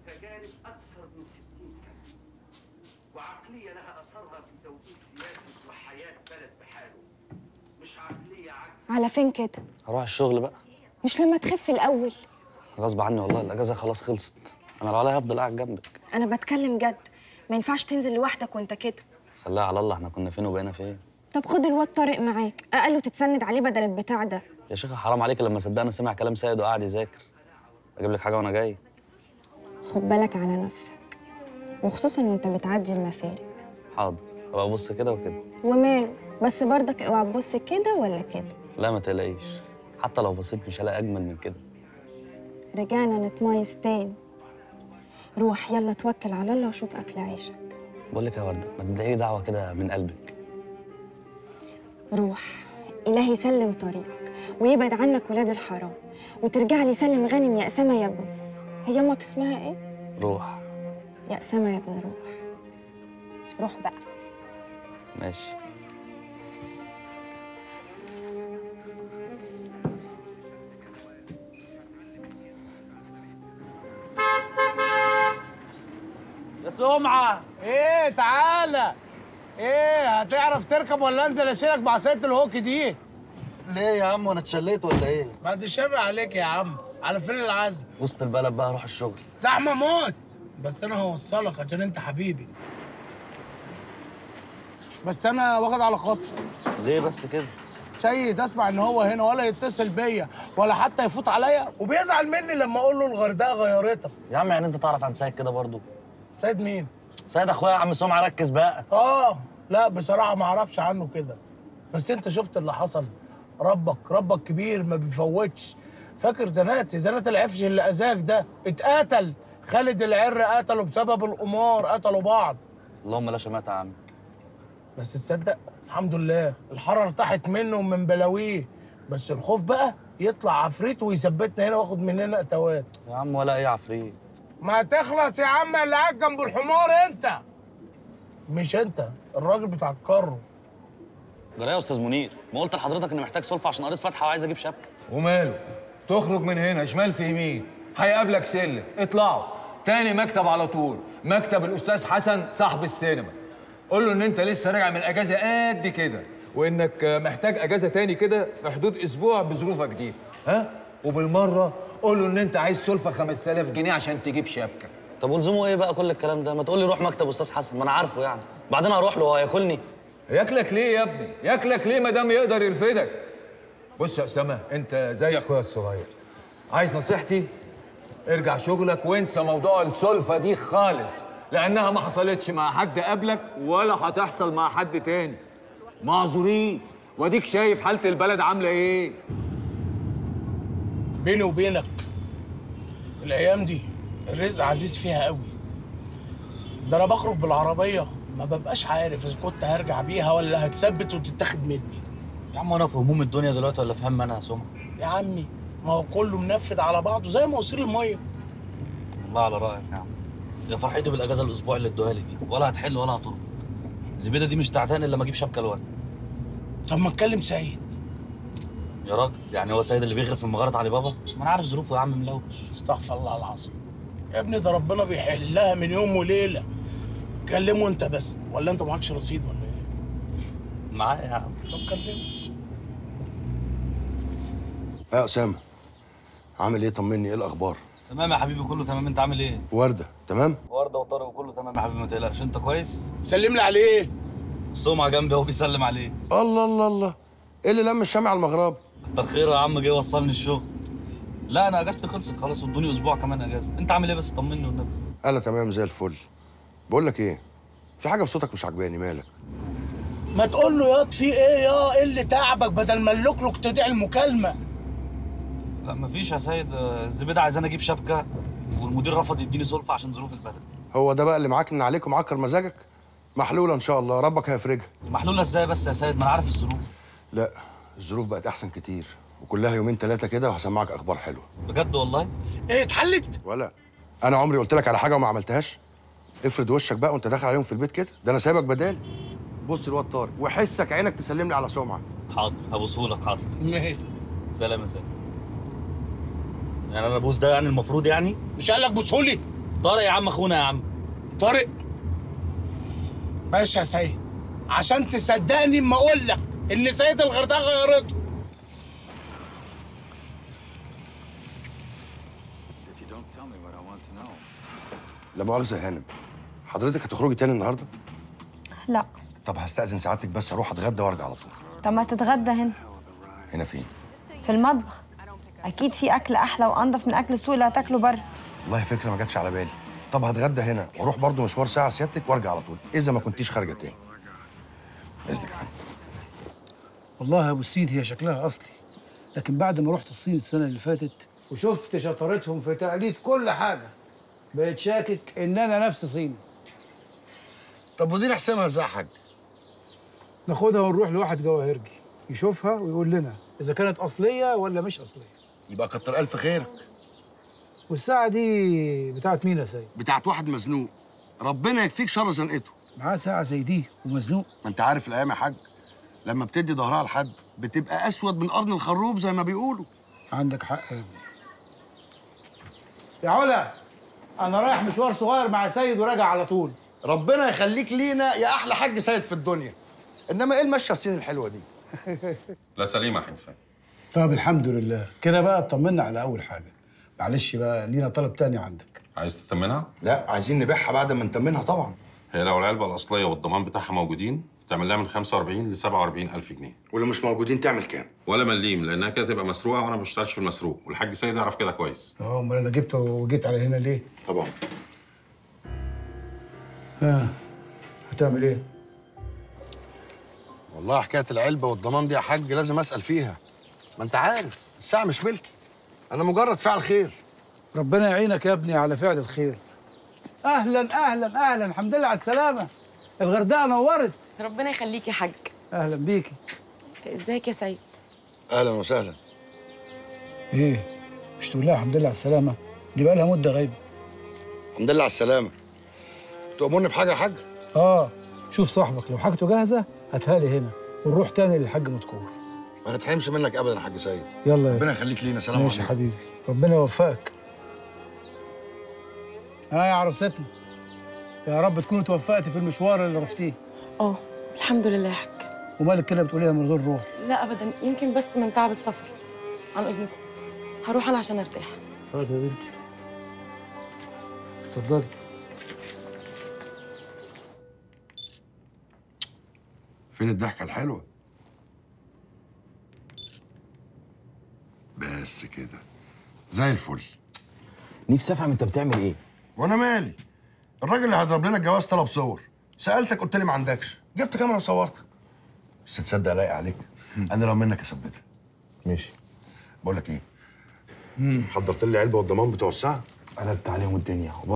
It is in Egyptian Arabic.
تجارب أكثر من 60 سنة وعقلية لها أثرها في توجيه سياسة وحياة بلد بحاله مش عقلية عكس على فين كده هروح الشغل بقى مش لما تخف الاول غصب عني والله الاجازه خلاص خلصت انا لو عليا هفضل قاعد جنبك انا بتكلم جد ما ينفعش تنزل لوحدك وانت كده خليها على الله احنا كنا فين وبقينا فين طب خد الواد طارق معاك اقله تتسند عليه بدل البتاع ده يا شيخه حرام عليك لما صدقنا سمع كلام سيد وقعد يذاكر اجيب لك حاجه وانا جاي خد بالك على نفسك وخصوصا وانت بتعدي المفارق حاضر ابقى ابص كده وكده وماله بس برضك اوعى تبص كده ولا كده لا ما تقلقيش حتى لو بصيت مش هلاقي اجمل من كده رجعنا نتميز تاني روح يلا توكل على الله وشوف اكل عيشك بقول لك يا ورده ما تدعي لي دعوه كده من قلبك روح إلهي يسلم طريقك ويبعد عنك ولاد الحرام وترجع لي سلم غانم يا أسامة يا ابني هي أمك اسمها إيه؟ روح يا أسامة يا ابني روح روح بقى ماشي يا سمعه ايه تعالى ايه هتعرف تركب ولا انزل اشيلك بعصايه الهوك دي ليه يا عم وانا اتشليت ولا ايه بعد الشر عليك يا عم على فين العزم وسط البلد بقى اروح الشغل زحمه موت بس انا هوصلك عشان انت حبيبي بس انا واخد على خاطري ليه بس كده سيد اسمع ان هو هنا ولا يتصل بيا ولا حتى يفوت عليا وبيزعل مني لما اقول له الغردقه غيرتها يا عم يعني انت تعرف عن سيد كده برضو سيد مين سيد اخويا يا عم سمعه ركز بقى اه لا بصراحه ما اعرفش عنه كده بس انت شفت اللي حصل ربك ربك كبير ما بيفوتش فاكر زناتي زنات العفش اللي اذاك ده اتقتل خالد العر قتله بسبب القمار قتلوا بعض اللهم لا شماتة يا عم بس تصدق الحمد لله الحاره ارتاحت منه ومن بلاويه بس الخوف بقى يطلع عفريت ويثبتنا هنا واخد مننا اتوات يا عم ولا ايه عفريت ما تخلص يا عم اللي قاعد جنب الحمار انت مش انت الراجل بتاع الكرو جرى يا استاذ منير ما قلت لحضرتك اني محتاج سلفه عشان قريت فاتحه وعايز اجيب شبكه وماله تخرج من هنا شمال في يمين هيقابلك سلم اطلعوا تاني مكتب على طول مكتب الاستاذ حسن صاحب السينما قول له ان انت لسه راجع من اجازه قد كده وانك محتاج اجازه تاني كده في حدود اسبوع بظروفك دي ها وبالمره قول له ان انت عايز سلفه 5000 جنيه عشان تجيب شبكه طب ولزومه ايه بقى كل الكلام ده ما تقول لي روح مكتب استاذ حسن ما انا عارفه يعني بعدين هروح له هو هياكلني ياكلك ليه يا ابني ياكلك ليه ما دام يقدر يرفدك بص يا اسامه انت زي اخويا الصغير عايز نصيحتي ارجع شغلك وانسى موضوع السلفه دي خالص لانها ما حصلتش مع حد قبلك ولا هتحصل مع حد تاني معذورين واديك شايف حاله البلد عامله ايه بيني وبينك الايام دي الرزق عزيز فيها قوي ده انا بخرج بالعربيه ما ببقاش عارف اذا كنت هرجع بيها ولا هتثبت وتتاخد مني يا عم انا في هموم الدنيا دلوقتي ولا في هم انا يا سمعه يا عمي ما هو كله منفذ على بعضه زي مواسير الميه والله على رايك يا عم يا فرحتي بالاجازه الاسبوع اللي ادوها لي دي ولا هتحل ولا هترد الزبيده دي مش تعتان الا لما اجيب شبكه الورد طب ما اتكلم سيد يا راجل يعني هو سيد اللي بيغرف في مغاره علي بابا ما انا عارف ظروفه يا عم ملوش استغفر الله العظيم يا ابني ده ربنا بيحلها من يوم وليله كلمه انت بس ولا انت معكش رصيد ولا ايه معايا يا عم طب كلمه يا اسامه عامل ايه طمني ايه الاخبار تمام يا حبيبي كله تمام انت عامل ايه ورده تمام ورده وطارق وكله تمام يا حبيبي ما تقلقش انت كويس سلم لي عليه السمعه جنبي اهو بيسلم عليه الله الله الله ايه اللي لم الشمع على المغرب كتر خيره يا عم جه يوصلني الشغل لا انا اجازتي خلصت خلاص ادوني اسبوع كمان اجازه انت عامل ايه بس طمني والنبي انا تمام زي الفل بقول لك ايه في حاجه في صوتك مش عجباني مالك ما تقول له ياض في ايه يا ايه اللي تعبك بدل ما اللوكلوك تدعي المكالمه لا مفيش يا سيد آه، الزبيده عايزاني اجيب شبكه والمدير رفض يديني سلفه عشان ظروف البلد هو ده بقى اللي معاك ان عليك ومعكر مزاجك محلوله ان شاء الله ربك هيفرجها محلوله ازاي بس يا سيد ما انا عارف الظروف لا الظروف بقت احسن كتير وكلها يومين ثلاثه كده وهسمعك اخبار حلوه بجد والله ايه اتحلت ولا انا عمري قلت لك على حاجه وما عملتهاش افرد وشك بقى وانت داخل عليهم في البيت كده ده انا سايبك بدال بص الواد طارق وحسك عينك تسلم لي على سمعه حاضر هبوسهولك حاضر ماشي سلام يا سيد يعني انا ابوس ده يعني المفروض يعني مش قال لك بوسهولي طارق يا عم اخونا يا عم طارق ماشي يا سيد عشان تصدقني اما اقول لك ان سيد الغردقه غيرته لا مؤاخذه يا هانم حضرتك هتخرجي تاني النهارده لا طب هستأذن سعادتك بس اروح اتغدى وارجع على طول طب ما تتغدى هنا هنا فين في المطبخ اكيد في اكل احلى وانضف من اكل السوق اللي هتاكله بره والله فكره ما جاتش على بالي طب هتغدى هنا واروح برضو مشوار ساعه سيادتك وارجع على طول اذا ما كنتيش خارجه تاني باذنك يا فندم والله يا ابو السيد هي شكلها اصلي لكن بعد ما رحت الصين السنه اللي فاتت وشفت شطارتهم في تقليد كل حاجه بقيت شاكك ان انا نفس صيني طب ودي نحسمها ازاي يا حاج ناخدها ونروح لواحد جواهرجي يشوفها ويقول لنا اذا كانت اصليه ولا مش اصليه يبقى كتر الف خيرك والساعه دي بتاعت مين يا سيد بتاعت واحد مزنوق ربنا يكفيك شر زنقته معاه ساعه زي دي ومزنوق ما انت عارف الايام يا حاج لما بتدي ظهرها لحد بتبقى اسود من قرن الخروب زي ما بيقولوا عندك حق يا ابني يا علا انا رايح مشوار صغير مع سيد وراجع على طول ربنا يخليك لينا يا احلى حاج سيد في الدنيا انما ايه المشيه الصين الحلوه دي لا سليمة يا حاج سيد طب الحمد لله كده بقى اطمنا على اول حاجه معلش بقى لينا طلب تاني عندك عايز تثمنها؟ لا عايزين نبيعها بعد ما نتمنها طبعا هي لو العلبة الأصلية والضمان بتاعها موجودين تعمل لها من 45 ل 47 ألف جنيه ولو مش موجودين تعمل كام ولا مليم لأنها كده تبقى مسروقة وأنا ما بشتغلش في المسروق والحاج سيد يعرف كده كويس اه امال انا جبت وجيت على هنا ليه طبعا ها هتعمل ايه والله حكايه العلبه والضمان دي يا حاج لازم اسال فيها ما انت عارف الساعه مش ملكي انا مجرد فاعل خير ربنا يعينك يا ابني على فعل الخير اهلا اهلا اهلا الحمد لله على السلامه الغردقه نورت ربنا يخليك يا حاج اهلا بيكي ازيك يا سيد اهلا وسهلا ايه مش تقول لها الحمد لله على السلامه دي بقى لها مده غايبه الحمد لله على السلامه تؤمرني بحاجه يا حاج اه شوف صاحبك لو حاجته جاهزه هاتها لي هنا ونروح تاني للحاج مدكور ما نتحرمش منك ابدا يا حاج سيد يلا يا ربنا يخليك لينا سلام ماشي يا عليكم حبيبي ربنا يوفقك ها يا عروستنا يا رب تكوني توفقتي في المشوار اللي رحتيه اه الحمد لله يا حاج ومالك كده بتقوليها من غير روح لا ابدا يمكن بس من تعب السفر عن اذنكم هروح انا عشان ارتاح طيب يا بنتي اتفضلي فين الضحكه الحلوه بس كده زي الفل نفسي افهم انت بتعمل ايه وانا مالي الراجل اللي هيضرب لنا الجواز طلب صور سالتك قلت لي ما عندكش جبت كاميرا وصورتك بس تصدق لايق عليك انا لو منك اثبتها ماشي بقول لك ايه حضرت لي علبه والضمان بتوع الساعه قلبت عليهم الدنيا